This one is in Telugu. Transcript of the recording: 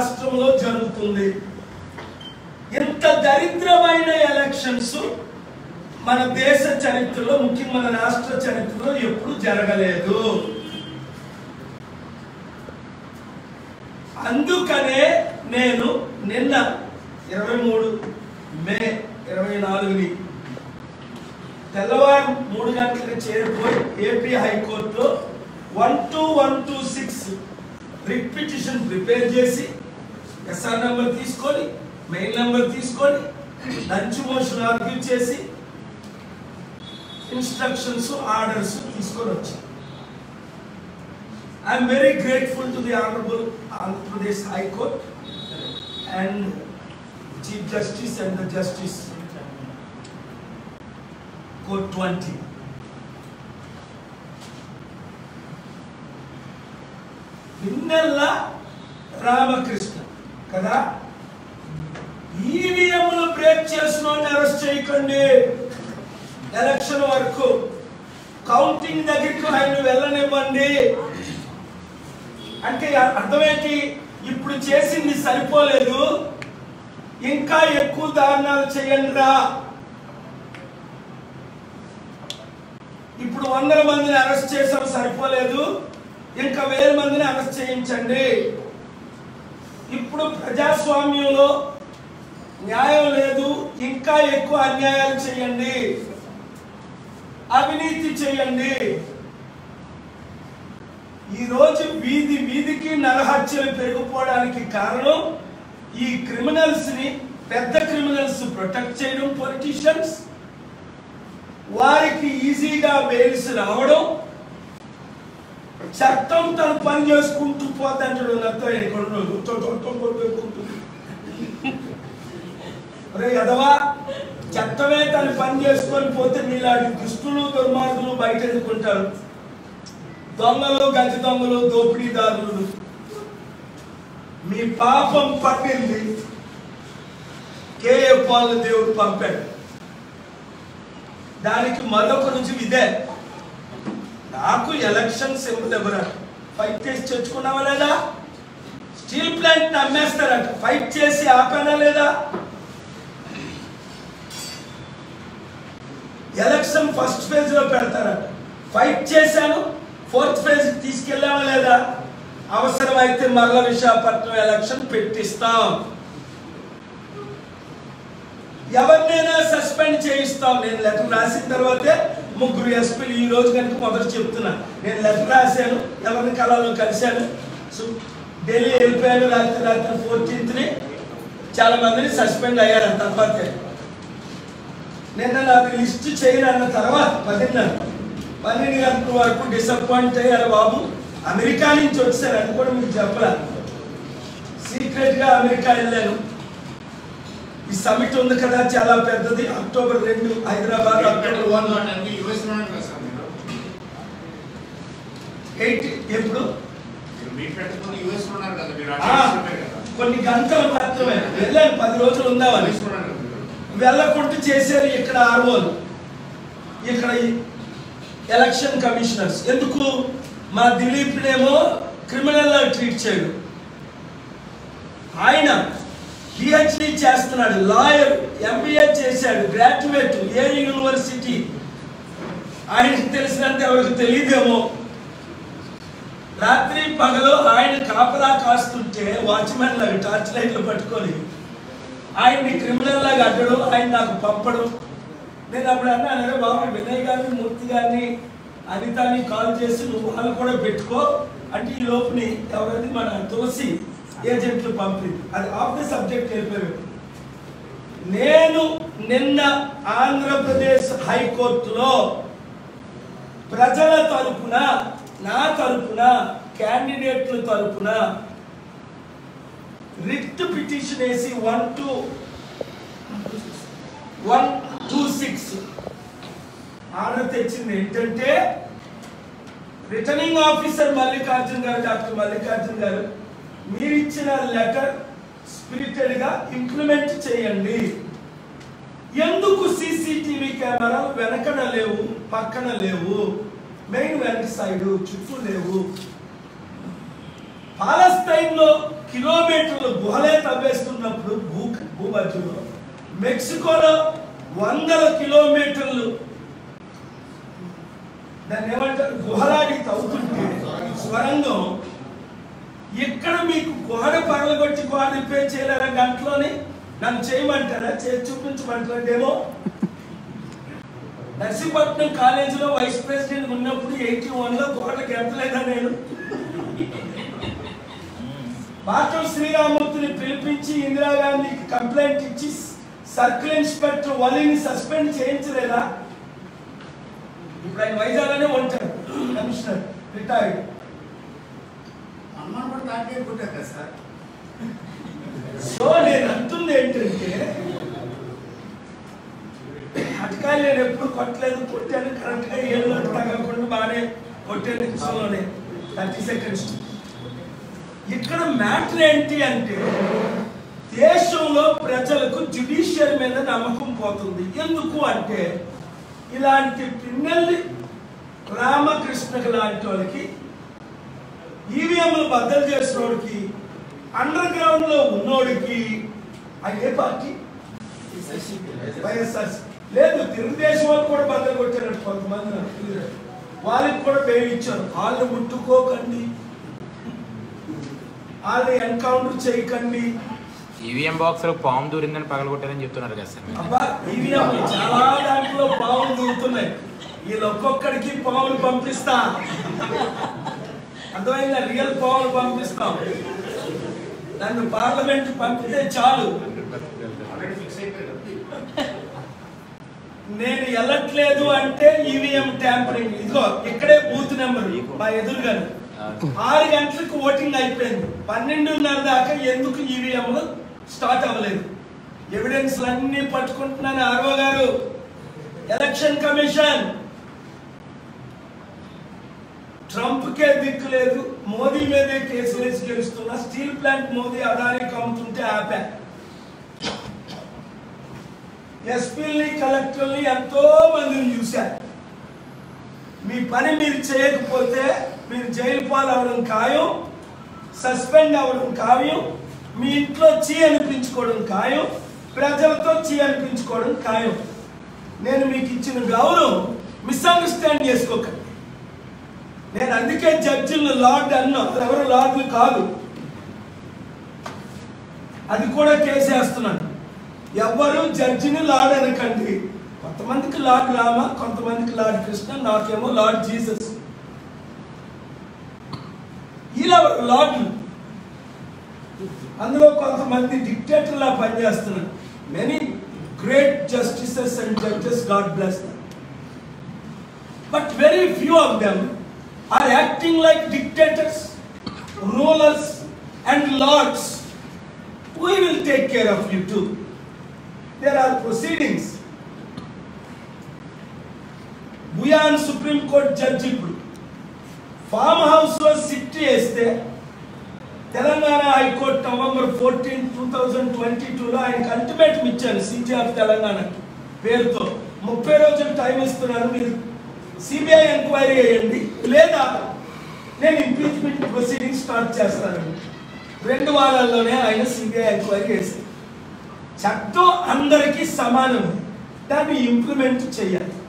రాష్ట్రంలో జరుగుతుంది ఇంత దరిద్రమైన ఎలక్షన్స్ మన దేశ చరిత్రలో ముఖ్యంగా మన రాష్ట్ర చరిత్రలో ఎప్పుడు జరగలేదు అందుకనే నేను నిన్న ఇరవై మూడు మే ఇరవై నాలుగుని తెల్లవారు మూడు గంటలకు చేరిపోయి ఏపీ హైకోర్టులో one two one two six writ petition prepare చేసి ఎస్ఆర్ నెంబర్ తీసుకొని మెయిల్ నెంబర్ తీసుకొని లంచ్ మోషన్ ఆర్గ్యూ చేసి ఇన్స్ట్రక్షన్స్ ఆర్డర్స్ తీసుకొని వచ్చాను I'm very grateful to the honourable Andhra Pradesh high court and chief justice and the justice court twenty నిన్నెల్ల రామకృష్ణ కదా ఈవీఎంలు బ్రేక్ చేసిన వాడిని అరెస్ట్ చేయకండి ఎలక్షన్ వరకు కౌంటింగ్ దగ్గరికి ఆయన వెళ్ళనివ్వండి అంటే అర్థమేంటి ఇప్పుడు చేసింది సరిపోలేదు ఇంకా ఎక్కువ దారుణాలు చేయండి రా ఇప్పుడు వందల మందిని అరెస్ట్ చేసాం సరిపోలేదు ఇంకా వేల మందిని అరెస్ట్ చేయించండి ఇప్పుడు ప్రజాస్వామ్యంలో న్యాయం లేదు ఇంకా ఎక్కువ అన్యాయాలు చేయండి అవినీతి చేయండి ఈ రోజు వీధి వీధికి నరహత్యలు పెరిగిపోవడానికి కారణం ఈ క్రిమినల్స్ ని పెద్ద క్రిమినల్స్ ప్రొటెక్ట్ చేయడం పొలిటీషియన్స్ వారికి ఈజీగా బెయిల్స్ రావడం చట్టం తన పని చేసుకుంటూ పోతాంటాడు నాతో ఇక్కడ రోజు పెట్టుకుంటుంది రే ఎదవా చట్టమే తన పని చేసుకొని పోతే మీలాంటి దుష్టులు దుర్మార్గులు బయట ఎదుర్కొంటారు దొంగలు గజ దొంగలు దోపిడీదారులు మీ పాపం పట్టింది కేఏ పాలు దేవుడు పంపాడు దానికి మరొక రుజువు ఇదే నాకు ఎలక్షన్ సింబల్ ఎవరా ఫైట్ చేసి తెచ్చుకున్నావా లేదా స్టీల్ ప్లాంట్ అమ్మేస్తారట ఫైట్ చేసి ఆపానా లేదా ఎలక్షన్ ఫస్ట్ ఫేజ్ లో పెడతారట ఫైట్ చేశాను ఫోర్త్ ఫేజ్ తీసుకెళ్ళామా లేదా అవసరమైతే మరల విశాఖపట్నం ఎలక్షన్ పెట్టిస్తాం ఎవరినైనా సస్పెండ్ చేయిస్తాం నేను లెటర్ రాసిన తర్వాతే ముగ్గురు ఎస్పీలు ఈ రోజు కనుక మొదట చెప్తున్నా నేను లెటర్ రాశాను ఎవరిని కళలో కలిశాను సో ఢిల్లీ వెళ్ళిపోయాను రాత్రి రాత్రి ఫోర్టీన్త్ని చాలా మందిని సస్పెండ్ అయ్యారు ఆ తర్వాతే నిన్న నాకు లిస్ట్ చేయను అన్న తర్వాత పదిన్నర పన్నెండు గంటల వరకు డిసప్పాయింట్ అయ్యారు బాబు అమెరికా నుంచి వచ్చారు అది కూడా మీకు చెప్పరా సీక్రెట్ గా అమెరికా వెళ్ళాను ఈ సమిట్ ఉంది కదా చాలా పెద్దది అక్టోబర్ రెండు హైదరాబాద్ అక్టోబర్ వన్ యూఎస్ లోనే కదా సార్ మీరు ఎయిట్ ఎప్పుడు మీరు మీట్ పెట్టుకుని యూఎస్ లో ఉన్నారు కదా మీరు ఆ, అటు ఇటు కదా కొన్ని గంటలు మాత్రమే వెళ్ళాను పది రోజులు ఉందామని యూఎస్ లో ఉన్నారు కదా మీరు వెళ్ళకుండా చేశారు ఇక్కడ ఆర్ఓలు ఇక్కడ ఈ ఎలక్షన్ కమిషనర్స్ ఎందుకు మా దిలీప్నేమో క్రిమినల్ లా ట్రీట్ చేయడు ఆయన పిహెచ్డి చేస్తున్నాడు లాయర్ ఎంబీఏ చేశాడు గ్రాడ్యుయేట్ ఏ యూనివర్సిటీ ఆయనకి తెలిసినంత ఎవరికి తెలియదేమో రాత్రి పగలు ఆయన కాపలా కాస్తుంటే వాచ్మెన్ లాగా టార్చ్ లైట్లు పట్టుకొని ఆయన్ని క్రిమినల్ లాగా అడ్డడం ఆయన నాకు పంపడం నేను అప్పుడు అన్నాను అరే బాబు వినయ్ గారిని మూర్తి గారిని అనితాని కాల్ చేసి నువ్వు వాళ్ళు కూడా పెట్టుకో అంటే ఈ లోపుని ఎవరది మన తులసి ఏజెంట్లు పంపింది అది ఆఫ్ ది సబ్జెక్ట్ వెళ్ళిపోయాడు నేను నిన్న ఆంధ్రప్రదేశ్ హైకోర్టులో ప్రజల తరపున నా తరపున క్యాండిడేట్ల తరపున రిట్ పిటిషన్ వేసి one two one two six order తెచ్చింది ఏంటంటే రిటర్నింగ్ ఆఫీసర్ మల్లికార్జున్ గారు డాక్టర్ మల్లికార్జున్ గారు మీరు ఇచ్చిన లెటర్ స్పిరిటెడ్ గా ఇంప్లిమెంట్ చేయండి ఎందుకు సీసీటీవీ కెమెరాలు వెనకన లేవు పక్కన లేవు మెయిన్ వెనక సైడ్ చుట్టూ లేవు పాలస్తైన్ లో కిలోమీటర్లు గుహలే తవ్వేస్తున్నప్పుడు భూ భూమధ్యంలో మెక్సికోలో వందల కిలోమీటర్లు దాన్ని ఏమంటారు గుహలాడి తవ్వుతుంటే స్వరంగం ఇక్కడ మీకు గుహను పగలగొట్టి గుహ రిపేర్ చేయలేరా గంటలోని నన్ను చేయమంటారా చేసి చూపించమంటారా డేమో నర్సీపట్నం కాలేజీలో వైస్ ప్రెసిడెంట్ ఉన్నప్పుడు ఎయిటీ వన్లో గోడకి ఎంతలేదా నేను పాఠం శ్రీరామూర్తిని పిలిపించి ఇందిరాగాంధీకి కంప్లైంట్ ఇచ్చి సర్కిల్ ఇన్స్పెక్టర్ వలిని సస్పెండ్ చేయించలేదా ఇప్పుడు ఆయన వైజాగ్లోనే ఉంటారు కమిషనర్ రిటైర్డ్ హనుమాన్ కూడా తాకే పుట్టారు కదా సార్ సో నేను అంటుంది ఏంటంటే అటకాయలు నేను ఎప్పుడు కొట్టలేదు కొట్టాను కరెక్ట్గా ఏళ్ళు తగ్గకుండా బాగానే కొట్టాను నిమిషంలోనే థర్టీ సెకండ్స్ ఇక్కడ మ్యాటర్ ఏంటి అంటే దేశంలో ప్రజలకు జ్యుడిషియల్ మీద నమ్మకం పోతుంది ఎందుకు అంటే ఇలాంటి పిన్నెల్లి రామకృష్ణకి లాంటి వాళ్ళకి ఈవీఎంలు బద్దలు చేసినోడికి అండర్ గ్రౌండ్ లో ఉన్నోడికి అది ఏ పార్టీ వైఎస్ఆర్ లేదు తెలుగుదేశం వాళ్ళు కూడా బద్దలు కొట్టారు కొంతమంది నాకు తెలియదు. వాళ్ళకి కూడా బెయిల్ ఇచ్చారు వాళ్ళు ముట్టుకోకండి వాళ్ళు ఎన్కౌంటర్ చేయకండి ఈవీఎం బాక్స్ లో పాము దూరిందని పగలగొట్టారని చెప్తున్నారు కదా సార్ మీరు. అబ్బా ఈవీఎం చాలా దాంట్లో పాములు దూరుతున్నాయి వీళ్ళు ఒక్కొక్కడికి పాములు పంపిస్తా అర్థమైందా రియల్ పాములు పంపిస్తాం నన్ను పార్లమెంట్ పంపితే చాలు ఆల్రెడీ ఫిక్స్ అయిపోయారు నేను వెళ్ళట్లేదు అంటే ఈవీఎం ట్యాంపరింగ్ ఇదిగో ఇక్కడే బూత్ నెంబర్ మా ఎదురుగాను ఆరు గంటలకు ఓటింగ్ అయిపోయింది పన్నెండున్నర దాకా ఎందుకు ఈవీఎంలు స్టార్ట్ అవ్వలేదు ఎవిడెన్స్ అన్ని పట్టుకుంటున్నాను RO garu election commission Trump కే దిక్కు లేదు మోదీ మీదే కేసులు వేసి గెలుస్తున్నా స్టీల్ ప్లాంట్ మోదీ అదానికి అమ్ముతుంటే ఆపా ఎస్పీల్ని కలెక్టర్ని ఎంతో మందిని చూశారు మీ పని మీరు చేయకపోతే మీరు జైలు పాలవడం ఖాయం సస్పెండ్ అవ్వడం ఖాయం మీ ఇంట్లో చీ అనిపించుకోవడం ఖాయం ప్రజలతో చీ అనిపించుకోవడం ఖాయం నేను మీకు ఇచ్చిన గౌరవం మిస్అండర్స్టాండ్ చేసుకోకండి నేను అందుకే జడ్జిలను లార్డ్ అన్నా ఎవరు లార్డ్లు కాదు అది కూడా కేసేస్తున్నాను ఎవ్వరు జడ్జిని లార్డ్ అనకండి కొంతమందికి లార్డ్ రామ కొంతమందికి లార్డ్ కృష్ణ నాకేమో లార్డ్ జీసస్ ఇలా లార్డ్లు అందులో కొంతమంది డిక్టేటర్లా పనిచేస్తున్నారు many great justices and judges God bless but very few of them are acting like dictators rulers and lords we will take care of you too. There are proceedings. Bhuyan supreme court judge ఇప్పుడు ఫామ్ హౌస్ లో సిట్ చేస్తే Telangana high court November fourteen two thousand twenty టూలో ఆయనకు అల్టిమేటం ఇచ్చాను సిటీ ఆఫ్ తెలంగాణ పేరుతో ముప్పై రోజులు టైం ఇస్తున్నాను మీరు సిబిఐ ఎంక్వైరీ చేయండి లేదా నేను ఇంపీచ్మెంట్ ప్రొసీడింగ్ స్టార్ట్ చేస్తాను రెండు వారాల్లోనే ఆయన సిబిఐ ఎంక్వైరీ చేశారు చట్టం అందరికీ సమానం దాన్ని ఇంప్లిమెంట్ చేయాలి